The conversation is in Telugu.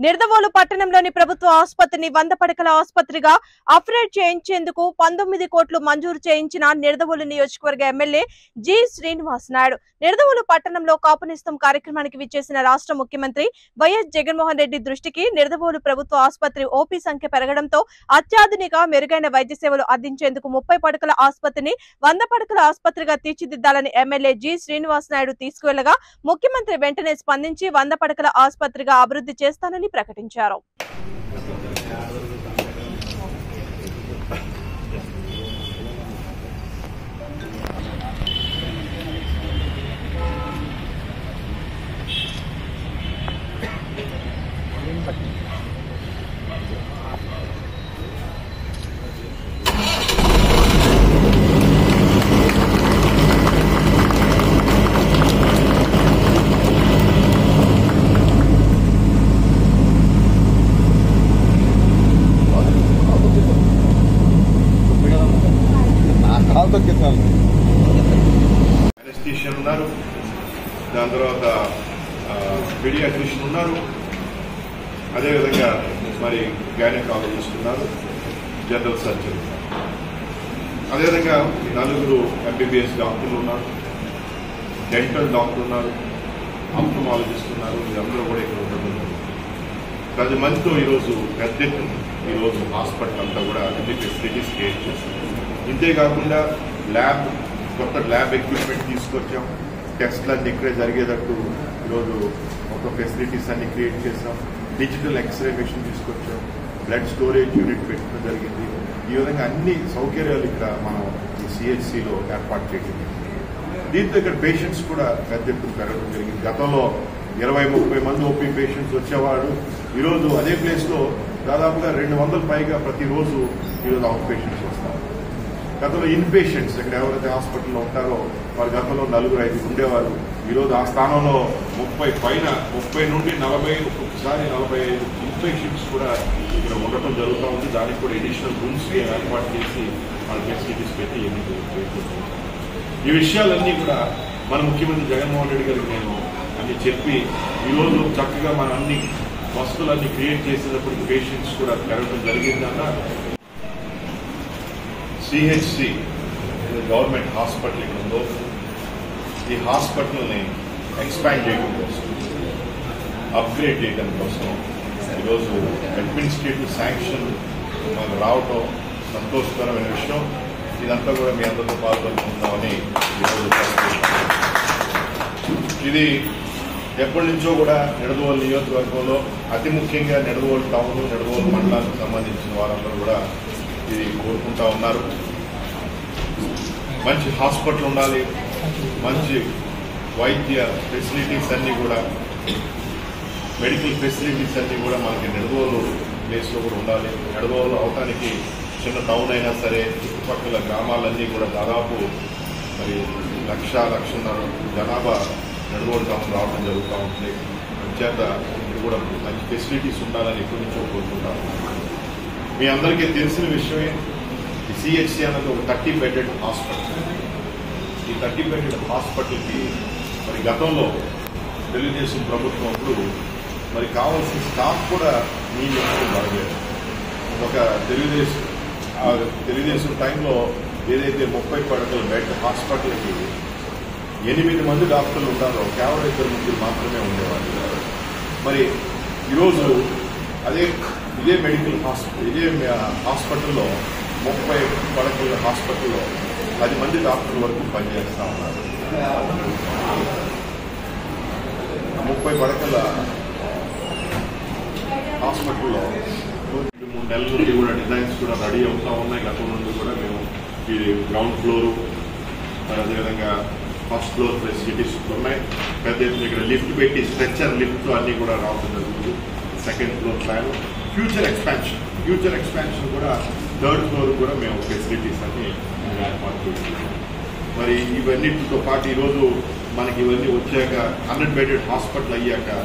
నిడదవోలు పట్టణంలోని ప్రభుత్వ ఆసుపత్రిని వంద పడకల ఆసుపత్రిగా అప్గ్రేడ్ చేయించేందుకు పంతొమ్మిది కోట్లు మంజూరు చేయించిన నిడదవోలు నియోజకవర్గ ఎమ్మెల్యే జి శ్రీనివాస్ నాయుడు నిడదవోలు పట్టణంలో కాపునిస్తం కార్యక్రమానికి విచ్చేసిన రాష్ట్ర ముఖ్యమంత్రి వైఎస్ జగన్మోహన్ రెడ్డి దృష్టికి నిడదవోలు ప్రభుత్వ ఆసుపత్రి ఓపీ సంఖ్య పెరగడంతో అత్యాధునిక మెరుగైన వైద్య సేవలు అందించేందుకు ముప్పై పడకల ఆసుపత్రిని వంద పడకల ఆసుపత్రిగా తీర్చిదిద్దాలని ఎమ్మెల్యే జి శ్రీనివాస్ నాయుడు తీసుకువెళ్లగా ముఖ్యమంత్రి వెంటనే స్పందించి వంద పడకల ఆసుపత్రిగా అభివృద్ధి చేస్తానని ప్రకటించారు కాలు తొక్కిస్తాను అనెస్థీషియన్ ఉన్నారు దాని తర్వాత పీడియాట్రిషియన్ ఉన్నారు అదేవిధంగా మరి గైనకాలజిస్ట్ ఉన్నారు జనరల్ సర్జన్ ఉన్నారు అదేవిధంగా నలుగురు ఎంబీబీఎస్ డాక్టర్లు ఉన్నారు డెంటల్ డాక్టర్ ఉన్నారు ఆప్టమాలజిస్ట్ ఉన్నారు వీరందరూ కూడా ఇక్కడ ఉండడం పది మందితో ఈరోజు పెద్ద ఎత్తున ఈరోజు హాస్పిటల్ అంతా కూడా అన్ని ఫెసిలిటీస్ క్రియేట్ చేశాం ఇంతే కాకుండా ల్యాబ్ కొత్త ల్యాబ్ ఎక్విప్మెంట్ తీసుకొచ్చాం టెస్ట్లు అన్ని ఇక్కడే జరిగేటట్టు ఈరోజు ఒక ఫెసిలిటీస్ అన్ని క్రియేట్ చేసాం డిజిటల్ ఎక్స్రే మెషిన్ తీసుకొచ్చాం బ్లడ్ స్టోరేజ్ యూనిట్ పెట్టడం జరిగింది ఈ విధంగా అన్ని సౌకర్యాలు ఇక్కడ మనం ఈ సిహెచ్సిలో ఏర్పాటు చేయడం జరిగింది. దీంతో ఇక్కడ పేషెంట్స్ కూడా పెద్ద ఎత్తున పెరగడం జరిగింది గతంలో ఇరవై ముప్పై మంది ఓపీ పేషెంట్స్ వచ్చేవాడు ఈరోజు అదే ప్లేస్లో దాదాపుగా రెండు వందల పైగా ప్రతిరోజు ఈరోజు అవుట్ పేషెంట్స్ వస్తారు గతంలో ఇన్ పేషెంట్స్ ఇక్కడ ఎవరైతే హాస్పిటల్లో ఉంటారో వారి గతంలో నలుగురు ఐదు ఉండేవారు ఈరోజు ఆ స్థానంలో ముప్పై పైన ముప్పై నుండి నలభై ఒక్కొక్కసారి నలభై ఐదు ఇన్ పేషెంట్స్ కూడా ఇక్కడ ఉండటం జరుగుతూ ఉంది దానికి కూడా ఎడిషనల్ రూమ్స్ ఏర్పాటు చేసి వాళ్ళ ఫెసిలిటీస్ పెట్టి ఎన్ని చేస్తున్నాం ఈ విషయాలన్నీ కూడా మన ముఖ్యమంత్రి జగన్మోహన్ రెడ్డి గారికి నేను అన్ని చెప్పి ఈరోజు చక్కగా మన అన్ని వస్తువులన్నీ క్రియేట్ చేసేటప్పుడు పేషెంట్స్ కూడా పెరగడం జరిగిందన్న సిహెచ్సి గవర్నమెంట్ హాస్పిటల్ ఇక్కడ ఉందో ఈ హాస్పిటల్ని ఎక్స్పాండ్ చేయడం కోసం అప్గ్రేడ్ చేయడం కోసం ఈరోజు అడ్మినిస్ట్రేటివ్ శాంక్షన్ మాకు రావటం సంతోషకరమైన విషయం ఇదంతా కూడా మీ అందరితో పాల్గొంటున్నామని ఈరోజు తెలియజేస్తున్నాను. ఇది ఎప్పటి నుంచో కూడా నిడదవోలు నియోజకవర్గంలో అతి ముఖ్యంగా నిడదవోలు టౌన్ నిడదవోలు మండలానికి సంబంధించిన వారందరూ కూడా ఇది కోరుకుంటా ఉన్నారు మంచి హాస్పిటల్ ఉండాలి మంచి వైద్య ఫెసిలిటీస్ అన్నీ కూడా మెడికల్ ఫెసిలిటీస్ అన్నీ కూడా మనకి నిడదవోలు ప్లేస్లో కూడా ఉండాలి నిడదవోలు అవటానికి చిన్న టౌన్ అయినా సరే చుట్టుపక్కల గ్రామాలన్నీ కూడా దాదాపు మరి లక్ష లక్షన్నర జనాభా నిడదవోలు టౌన్ రావడం జరుగుతూ ఉంటుంది చేత ఇది కూడా మంచి ఫెసిలిటీస్ ఉండాలని ఎప్పటి నుంచో కోరుకుంటాం మీ అందరికీ తెలిసిన విషయమే ఈ సిహెచ్సి అన్నది ఒక థర్టీ బెడెడ్ హాస్పిటల్ ఈ థర్టీ బెడెడ్ హాస్పిటల్కి మరి గతంలో తెలుగుదేశం ప్రభుత్వం అప్పుడు మరి కావాల్సిన స్టాఫ్ కూడా మీ బాగలేదు ఒక తెలుగుదేశం ఆ తెలుగుదేశం టైంలో ఏదైతే ముప్పై పడకల బెడ్ హాస్పిటల్కి ఎనిమిది మంది డాక్టర్లు ఉంటారో కేవలం ఇద్దరు ముగ్గురు మాత్రమే ఉండేవాళ్ళు మరి ఈరోజు అదే ఇదే మెడికల్ హాస్పిటల్ ఇదే హాస్పిటల్లో ముప్పై పడకల హాస్పిటల్లో పది మంది డాక్టర్ల వరకు పనిచేస్తా ఉన్నారు ఆ ముప్పై పడకల హాస్పిటల్లో రెండు మూడు నెలల నుండి కూడా డిజైన్స్ కూడా రెడీ అవుతా ఉన్నాయి గతం నుండి కూడా మేము ఇది గ్రౌండ్ ఫ్లోరు మరి అదేవిధంగా ఫస్ట్ ఫ్లోర్ ఫెసిలిటీస్ ఉన్నాయి పెద్ద ఎత్తున ఇక్కడ లిఫ్ట్ పెట్టి స్ట్రెచ్చర్ లిఫ్ట్ అన్ని కూడా రావడం జరుగుతుంది second floor plan future expansion future expansion కూడా థర్డ్ ఫ్లోర్ కూడా మేము ఫెసిలిటీస్ అన్ని మేము ఏర్పాటు చేస్తున్నాం మరి ఇవన్నిటితో పాటు ఈరోజు మనకి ఇవన్నీ వచ్చాక హండ్రెడ్ బెడెడ్ హాస్పిటల్ అయ్యాక